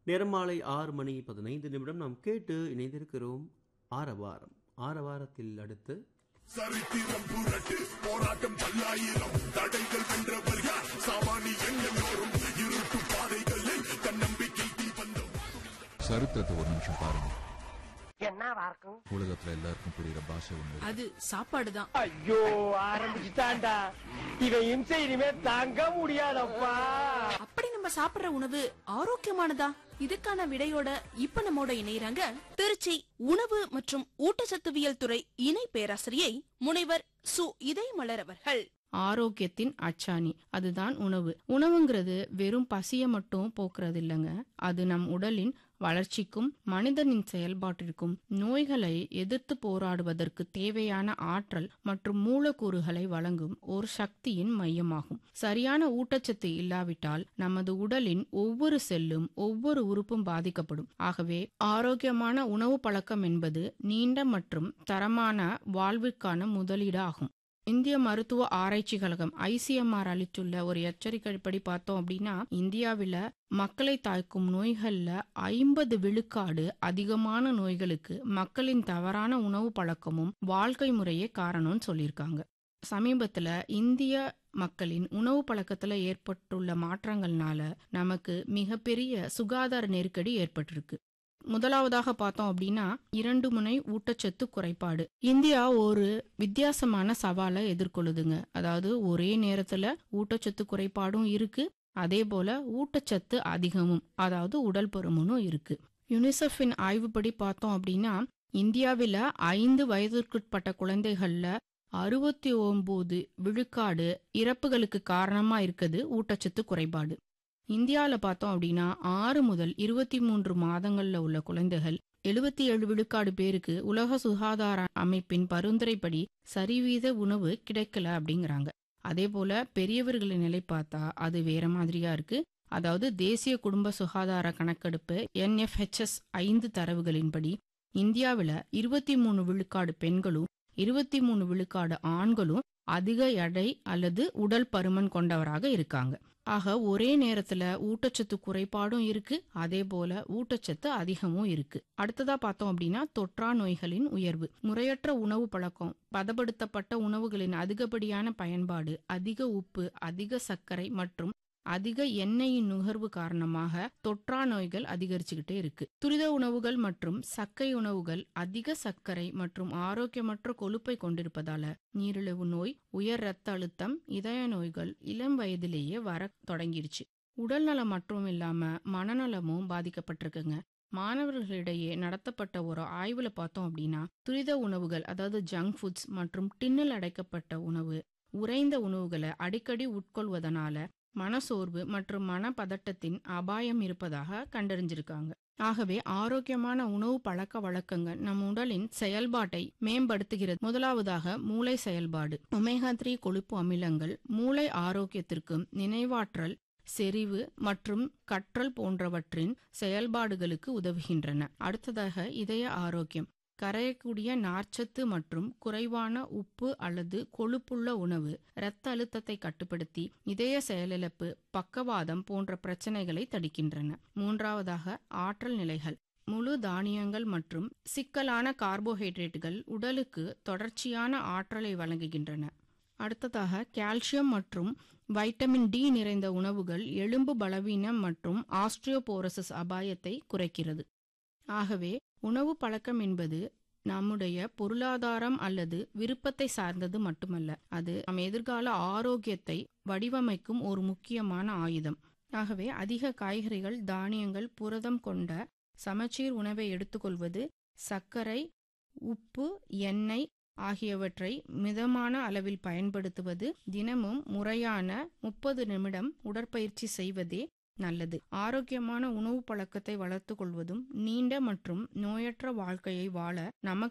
நேரம் மாலை ஆறு மணி பதினைந்து நிமிடம் நாம் கேட்டு இணைந்திருக்கிறோம் ஆரவாரம் ஆரவாரத்தில் அடுத்து சரித்திரம் புரட்டு போராட்டம் பல்லாயிரம் தடைகள் வென்றவர் யார் சாமானியன் எல்லோரும் இருட்டு பாதைகளில் தன்னம்பிக்கை தீபந்தம் சரித்திரத்தை ஒரு நிமிஷம் பாருங்க என்னவா இருக்கும் உலகத்துல எல்லாருக்கும் புரியுற பாஷை ஒண்ணு இருக்கு. அது சாப்பாடுதான் ஐயோ ஆரம்பிச்சுட்டான்டா இவன் இம்சை இனிமே தாங்க முடியாதப்பா அப்படி நம்ம சாப்பிடுற உணவு ஆரோக்கியமானதா இதுக்கான விடையோட இப்ப நம்மோட இணையறாங்க திருச்சி உணவு மற்றும் ஊட்டச்சத்துவியல் துறை இணை பேராசிரியை முனைவர் சு இதயமலர் அவர்கள் ஆரோக்கியத்தின் அச்சாணி அதுதான் உணவு உணவுங்கிறது வெறும் பசிய மட்டும் போக்குறது இல்லைங்க அது நம் உடலின் வளர்ச்சிக்கும் மனிதனின் செயல்பாட்டிற்கும் நோய்களை எதிர்த்து போராடுவதற்கு தேவையான ஆற்றல் மற்றும் மூலக்கூறுகளை வழங்கும் ஒரு சக்தியின் மையமாகும் சரியான ஊட்டச்சத்து இல்லாவிட்டால் நமது உடலின் ஒவ்வொரு செல்லும் ஒவ்வொரு உறுப்பும் பாதிக்கப்படும் ஆகவே ஆரோக்கியமான உணவு பழக்கம் என்பது நீண்ட மற்றும் தரமான வாழ்விற்கான முதலீடு ஆகும் இந்திய மருத்துவ ஆராய்ச்சி கழகம் ஐசிஎம்ஆர் அளித்துள்ள ஒரு எச்சரிக்கைப்படி பார்த்தோம் அப்படின்னா இந்தியாவில மக்களை தாக்கும் நோய்கள்ல ஐம்பது விழுக்காடு அதிகமான நோய்களுக்கு மக்களின் தவறான உணவு பழக்கமும் வாழ்க்கை முறையே காரணம்னு சொல்லியிருக்காங்க சமீபத்துல இந்திய மக்களின் உணவு பழக்கத்துல ஏற்பட்டுள்ள மாற்றங்கள்னால நமக்கு மிகப்பெரிய சுகாதார நெருக்கடி ஏற்பட்டிருக்கு முதலாவதாக பார்த்தோம் அப்படின்னா இரண்டு முனை ஊட்டச்சத்து குறைபாடு இந்தியா ஒரு வித்தியாசமான சவாலை எதிர்கொள்ளுதுங்க அதாவது ஒரே நேரத்துல ஊட்டச்சத்து குறைபாடும் இருக்கு அதே போல ஊட்டச்சத்து அதிகமும் அதாவது உடல் பருமனும் இருக்கு யுனிசெஃபின் ஆய்வுப்படி பார்த்தோம் அப்படின்னா இந்தியாவில ஐந்து வயதிற்குட்பட்ட குழந்தைகள்ல அறுபத்தி ஒன்பது விழுக்காடு இறப்புகளுக்கு காரணமா இருக்குது ஊட்டச்சத்து குறைபாடு இந்தியால பார்த்தோம் அப்படின்னா ஆறு முதல் இருபத்தி மூன்று மாதங்கள்ல உள்ள குழந்தைகள் எழுபத்தி ஏழு விழுக்காடு பேருக்கு உலக சுகாதார அமைப்பின் பரிந்துரைப்படி சரிவீத உணவு கிடைக்கல அப்படிங்கிறாங்க அதே போல பெரியவர்களின் நிலை பார்த்தா அது வேற மாதிரியா இருக்கு அதாவது தேசிய குடும்ப சுகாதார கணக்கெடுப்பு என்எஃப்ஹெச்எஸ் ஐந்து தரவுகளின்படி இந்தியாவில் இருபத்தி மூணு விழுக்காடு பெண்களும் இருபத்தி மூணு விழுக்காடு ஆண்களும் அதிக எடை அல்லது உடல் பருமன் கொண்டவராக இருக்காங்க ஆக ஒரே நேரத்துல ஊட்டச்சத்து குறைபாடும் இருக்கு அதே போல ஊட்டச்சத்து அதிகமும் இருக்கு அடுத்ததா பார்த்தோம் அப்படின்னா தொற்றா நோய்களின் உயர்வு முறையற்ற உணவு பழக்கம் பதப்படுத்தப்பட்ட உணவுகளின் அதிகப்படியான பயன்பாடு அதிக உப்பு அதிக சர்க்கரை மற்றும் அதிக எண்ணெயின் நுகர்வு காரணமாக தொற்றா நோய்கள் அதிகரிச்சுக்கிட்டே இருக்கு துரித உணவுகள் மற்றும் சக்கை உணவுகள் அதிக சர்க்கரை மற்றும் ஆரோக்கியமற்ற கொழுப்பை கொண்டிருப்பதால நீரிழிவு நோய் உயர் இரத்த அழுத்தம் இதய நோய்கள் இளம் வயதிலேயே வர தொடங்கிருச்சு உடல் நலம் மட்டும் இல்லாம மனநலமும் பாதிக்கப்பட்டிருக்குங்க மாணவர்களிடையே நடத்தப்பட்ட ஒரு ஆய்வுல பார்த்தோம் அப்படின்னா துரித உணவுகள் அதாவது ஜங்க் ஃபுட்ஸ் மற்றும் டின்னில் அடைக்கப்பட்ட உணவு உறைந்த உணவுகளை அடிக்கடி உட்கொள்வதனால மனசோர்வு மற்றும் மனப்பதட்டத்தின் அபாயம் இருப்பதாக கண்டறிஞ்சிருக்காங்க ஆகவே ஆரோக்கியமான உணவு பழக்க வழக்கங்கள் நம் உடலின் செயல்பாட்டை மேம்படுத்துகிறது முதலாவதாக மூளை செயல்பாடு ஒமேகா த்ரீ கொழுப்பு அமிலங்கள் மூளை ஆரோக்கியத்திற்கும் நினைவாற்றல் செறிவு மற்றும் கற்றல் போன்றவற்றின் செயல்பாடுகளுக்கு உதவுகின்றன அடுத்ததாக இதய ஆரோக்கியம் கரையக்கூடிய நார்ச்சத்து மற்றும் குறைவான உப்பு அல்லது கொழுப்புள்ள உணவு இரத்த அழுத்தத்தை கட்டுப்படுத்தி இதய செயலிழப்பு பக்கவாதம் போன்ற பிரச்சனைகளை தடுக்கின்றன மூன்றாவதாக ஆற்றல் நிலைகள் முழு தானியங்கள் மற்றும் சிக்கலான கார்போஹைட்ரேட்டுகள் உடலுக்கு தொடர்ச்சியான ஆற்றலை வழங்குகின்றன அடுத்ததாக கால்சியம் மற்றும் வைட்டமின் டி நிறைந்த உணவுகள் எலும்பு பலவீனம் மற்றும் ஆஸ்ட்ரியோபோரசிஸ் அபாயத்தை குறைக்கிறது ஆகவே உணவு பழக்கம் என்பது நம்முடைய பொருளாதாரம் அல்லது விருப்பத்தை சார்ந்தது மட்டுமல்ல அது நம் எதிர்கால ஆரோக்கியத்தை வடிவமைக்கும் ஒரு முக்கியமான ஆயுதம் ஆகவே அதிக காய்கறிகள் தானியங்கள் புரதம் கொண்ட சமச்சீர் உணவை எடுத்துக்கொள்வது சர்க்கரை உப்பு எண்ணெய் ஆகியவற்றை மிதமான அளவில் பயன்படுத்துவது தினமும் முறையான முப்பது நிமிடம் உடற்பயிற்சி செய்வதே நல்லது ஆரோக்கியமான உணவு பழக்கத்தை வளர்த்து கொள்வதும் நீண்ட மற்றும் நோயற்ற வாழ்க்கையை வாழ நமக்கு